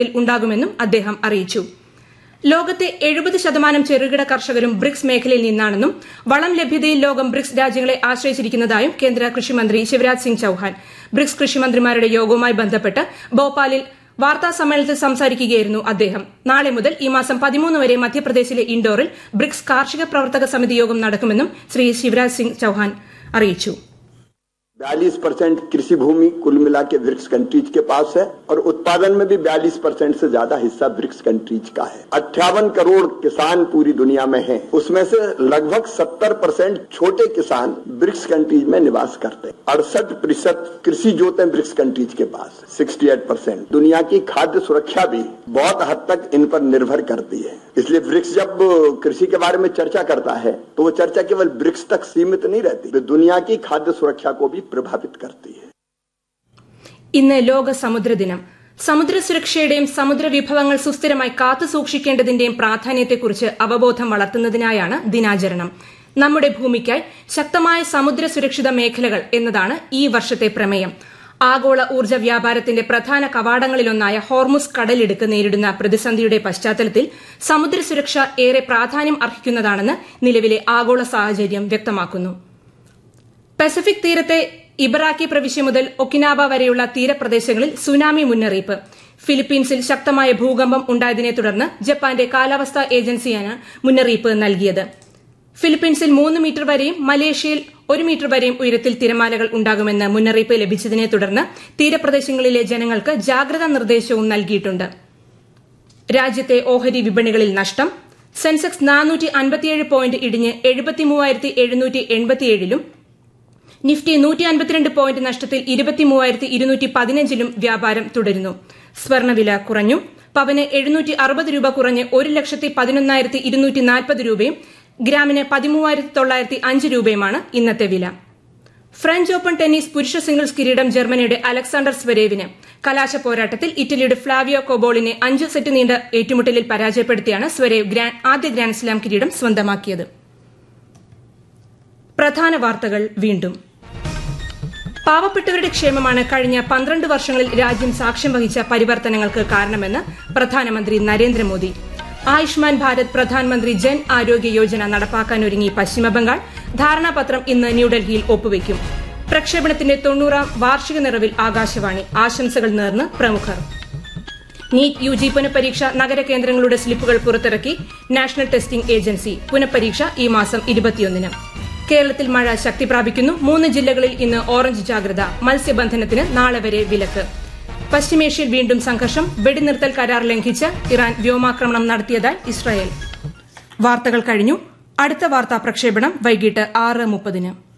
ഉണ്ടാകുമെന്നും അദ്ദേഹം അറിയിച്ചു ലോകത്തെ എഴുപത് ശതമാനം ചെറുകിട കർഷകരും ബ്രിക്സ് മേഖലയിൽ നിന്നാണെന്നും വളം ലഭ്യതയിൽ ലോകം ബ്രിക്സ് രാജ്യങ്ങളെ ആശ്രയിച്ചിരിക്കുന്നതായും കേന്ദ്ര കൃഷിമന്ത്രി ശിവരാജ് സിംഗ് ചൌഹാൻ ബ്രിക്സ് കൃഷിമന്ത്രിമാരുടെ യോഗവുമായി ബന്ധപ്പെട്ട് ഭോപ്പാലിൽ വാർത്താ സമ്മേളനത്തിൽ സംസാരിക്കുകയായിരുന്നു അദ്ദേഹം നാളെ മുതൽ ഈ മാസം പതിമൂന്ന് വരെ മധ്യപ്രദേശിലെ ഇൻഡോറിൽ ബ്രിക്സ് കാർഷിക പ്രവർത്തക സമിതി യോഗം നടക്കുമെന്നും ശ്രീ ശിവരാജ് സിംഗ് ചൌഹാൻ അറിയിച്ചു बयालीस परसेंट कृषि भूमि कुल मिला के ब्रिक्स कंट्रीज के पास है और उत्पादन में भी बयालीस परसेंट से ज्यादा हिस्सा ब्रिक्स कंट्रीज का है अट्ठावन करोड़ किसान पूरी दुनिया में हैं उसमें से लगभग सत्तर परसेंट छोटे किसान ब्रिक्स कंट्रीज में निवास करते हैं अड़सठ प्रतिशत कृषि जोत है ब्रिक्स कंट्रीज के पास सिक्सटी एट परसेंट दुनिया की खाद्य सुरक्षा भी बहुत हद तक इन पर निर्भर करती है इसलिए ब्रिक्स जब कृषि के बारे में चर्चा करता है तो वो चर्चा केवल ब्रिक्स तक सीमित नहीं रहती वे दुनिया की खाद्य सुरक्षा को भी प्रभावित करती है ഇന്ന് ലോക സമുദ്ര ദിനം സമുദ്ര സുരക്ഷയുടെയും സമുദ്ര വിഭവങ്ങൾ സുസ്ഥിരമായി കാത്തു സൂക്ഷിക്കേണ്ടതിന്റെയും പ്രാധാന്യത്തെക്കുറിച്ച് അവബോധം വളർത്തുന്നതിനായാണ് ദിനാചരണം നമ്മുടെ ഭൂമിക്കായി ശക്തമായ സമുദ്ര സുരക്ഷിത മേഖലകൾ എന്നതാണ് ഈ വർഷത്തെ പ്രമേയം ആഗോള ഊർജ്ജ വ്യാപാരത്തിന്റെ പ്രധാന കവാടങ്ങളിലൊന്നായ ഹോർമുസ് കടലിടുക്ക് നേരിടുന്ന പ്രതിസന്ധിയുടെ പശ്ചാത്തലത്തിൽ സമുദ്ര സുരക്ഷ ഏറെ പ്രാധാന്യം അർഹിക്കുന്നതാണെന്ന് നിലവിലെ ആഗോള സാഹചര്യം വ്യക്തമാക്കുന്നു പസഫിക് തീരത്തെ ഇബറാക്കി പ്രവിശ്യ മുതൽ ഒക്കിനാവ വരെയുള്ള തീരപ്രദേശങ്ങളിൽ സുനാമി മുന്നറിയിപ്പ് ഫിലിപ്പീൻസിൽ ശക്തമായ ഭൂകമ്പം ഉണ്ടായതിനെ തുടർന്ന് ജപ്പാന്റെ കാലാവസ്ഥാ ഏജൻസിയാണ് മുന്നറിയിപ്പ് നൽകിയത് ഫിലിപ്പീൻസിൽ മൂന്ന് മീറ്റർ വരെയും മലേഷ്യയിൽ ഒരു മീറ്റർ വരെയും ഉയരത്തിൽ തിരമാലകൾ ഉണ്ടാകുമെന്ന് മുന്നറിയിപ്പ് ലഭിച്ചതിനെ തുടർന്ന് തീരപ്രദേശങ്ങളിലെ ജനങ്ങൾക്ക് ജാഗ്രതാ നിർദ്ദേശവും നൽകിയിട്ടുണ്ട് രാജ്യത്തെ ഓഹരി വിപണികളിൽ നഷ്ടം സെൻസെക്സ് നാനൂറ്റി അൻപത്തിയേഴ് പോയിന്റ് ഇടിഞ്ഞ് എഴുപത്തി മൂവായിരത്തി എഴുന്നൂറ്റി എൺപത്തിയേഴിലും നിഫ്റ്റി നൂറ്റി അൻപത്തിരണ്ട് പോയിന്റ് നഷ്ടത്തിൽ ഇരുപത്തി മൂവായിരത്തി ഇരുന്നൂറ്റി പതിനഞ്ചിലും വ്യാപാരം തുടരുന്നു സ്വർണവില കുറഞ്ഞു പവന് എഴുന്നൂറ്റി അറുപത് രൂപ കുറഞ്ഞ് ഒരു ലക്ഷത്തി പതിനൊന്നായിരത്തി ഇരുന്നൂറ്റി നാൽപ്പത് രൂപയും ഗ്രാമിന് പതിമൂവായിരത്തി തൊള്ളായിരത്തി അഞ്ച് രൂപയുമാണ് ഇന്നത്തെ വില ഫ്രഞ്ച് ഓപ്പൺ ടെന്നീസ് പുരുഷ സിംഗിൾസ് കിരീടം ജർമ്മനിയുടെ അലക്സാണ്ടർ സ്വരേവിന് കലാശ പോരാട്ടത്തിൽ ഇറ്റലിയുടെ ഫ്ലാവിയോ കോബോളിനെ അഞ്ച് സെറ്റ് നീണ്ട ഏറ്റുമുട്ടലിൽ പരാജയപ്പെടുത്തിയാണ് സ്വരേവ് ആദ്യ ഗ്രാൻഡ്സ്ലാം കിരീടം സ്വന്തമാക്കിയത് പ്രധാന വാർത്തകൾ വീണ്ടും പാവപ്പെട്ടവരുടെ ക്ഷേമമാണ് കഴിഞ്ഞ പന്ത്രണ്ട് വർഷങ്ങളിൽ രാജ്യം സാക്ഷ്യം വഹിച്ച പരിവർത്തനങ്ങൾക്ക് കാരണമെന്ന് പ്രധാനമന്ത്രി നരേന്ദ്രമോദി ആയുഷ്മാൻ ഭാരത് പ്രധാനമന്ത്രി ജൻ ആരോഗ്യ യോജന നടപ്പാക്കാനൊരുങ്ങി പശ്ചിമബംഗാൾ ധാരണാപത്രം ഇന്ന് ന്യൂഡൽഹിയിൽ ഒപ്പുവയ്ക്കും പ്രക്ഷേപണത്തിന്റെ തൊണ്ണൂറാം വാർഷിക നിറവിൽ ആകാശവാണി ആശംസകൾ നേർന്ന് പ്രമുഖർ നീറ്റ് യു ജി പുനഃപരീക്ഷ നഗരകേന്ദ്രങ്ങളുടെ സ്ലിപ്പുകൾ പുറത്തിറക്കി നാഷണൽ ടെസ്റ്റിംഗ് ഏജൻസി പുനഃപരീക്ഷ ഈ മാസം ഇരുപത്തിയൊന്നിന് കേരളത്തിൽ മഴ ശക്തി പ്രാപിക്കുന്നു മൂന്ന് ജില്ലകളിൽ ഇന്ന് ഓറഞ്ച് ജാഗ്രത മത്സ്യബന്ധനത്തിന് നാളെ വരെ വിലക്ക് പശ്ചിമേഷ്യയിൽ വീണ്ടും സംഘർഷം വെടിനിർത്തൽ കരാർ ലംഘിച്ച് ഇറാൻ വ്യോമാക്രമണം നടത്തിയതായി ഇസ്രായേൽ വാർത്തകൾ കഴിഞ്ഞു അടുത്ത വാർത്താ പ്രക്ഷേപണം വൈകിട്ട് ആറ് മുപ്പതിന്